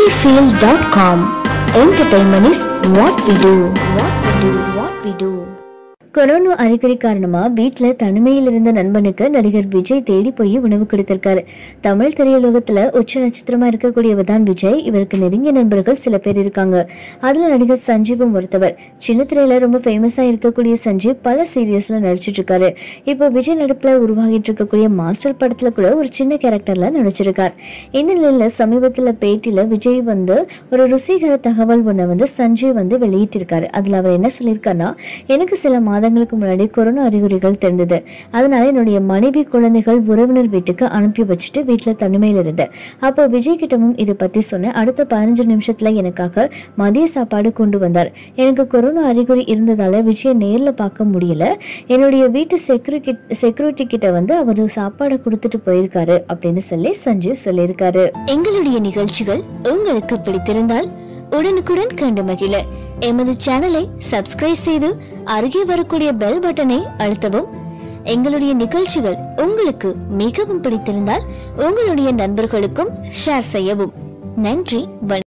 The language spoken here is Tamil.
sunnyfield.com. Entertainment is what we do. What we do. What we do. Corona அறிகுறி காரணமா வீட்ல தனிமையில் இருந்த நண்பனுக்கு நடிகர் விஜய் தேடி போய் உணவு கொடுத்திருக்காரு தமிழ் திரையுலகத்துல உச்ச நட்சத்திரமா இருக்கக்கூடியவர் தான் விஜய் இவருக்கு நெருங்கிய நண்பர்கள் சில பேர் இருக்காங்க அதுல நடிகர் சஞ்சீவும் ஒருத்தவர் சின்ன திரையில ரொம்ப ஃபேமஸா இருக்கக்கூடிய சஞ்சீவ் பல சீரியஸ்ல நடிச்சிட்டு இருக்காரு இப்போ விஜய் நடிப்புல உருவாகிட்டு இருக்கக்கூடிய மாஸ்டர் படத்துல கூட ஒரு சின்ன கேரக்டர்ல நடிச்சிருக்கார் இந்த நிலையில சமீபத்துல பேட்டியில விஜய் வந்து ஒரு ருசிகர தகவல் ஒண்ணை வந்து சஞ்சய் வந்து வெளியிட்டிருக்காரு அதுல அவர் என்ன சொல்லியிருக்காருன்னா எனக்கு சில மாதங்களுக்கு முன்னாடி கொரோனா அறிகுறிகள் தெரிந்தது அதனால என்னுடைய மனைவி குழந்தைகள் உறவினர் வீட்டுக்கு அனுப்பி வச்சுட்டு வீட்டுல தனிமையில் இருந்தேன் அப்போ விஜய் கிட்டமும் இதை பத்தி சொன்னேன் அடுத்த பதினஞ்சு நிமிஷத்துல எனக்காக மதிய சாப்பாடு கொண்டு வந்தார் எனக்கு கொரோனா அறிகுறி இருந்ததால விஜயை நேர்ல பார்க்க முடியல என்னுடைய வீட்டு செக்யூரிட்டி செக்யூரிட்டி கிட்ட வந்து அவர் சாப்பாடை கொடுத்துட்டு போயிருக்காரு அப்படின்னு சொல்லி சஞ்சீவ் சொல்லியிருக்காரு எங்களுடைய நிகழ்ச்சிகள் உங்களுக்கு பிடித்திருந்தால் உடனுக்குடன் கண்டு மகிழ எமது சேனலை சப்ஸ்கிரைப் செய்து அருகே வரக்கூடிய பெல் பட்டனை அழுத்தவும் எங்களுடைய நிகழ்ச்சிகள் உங்களுக்கு மிகவும் பிடித்திருந்தால் உங்களுடைய நண்பர்களுக்கும் ஷேர் செய்யவும் நன்றி வணக்கம்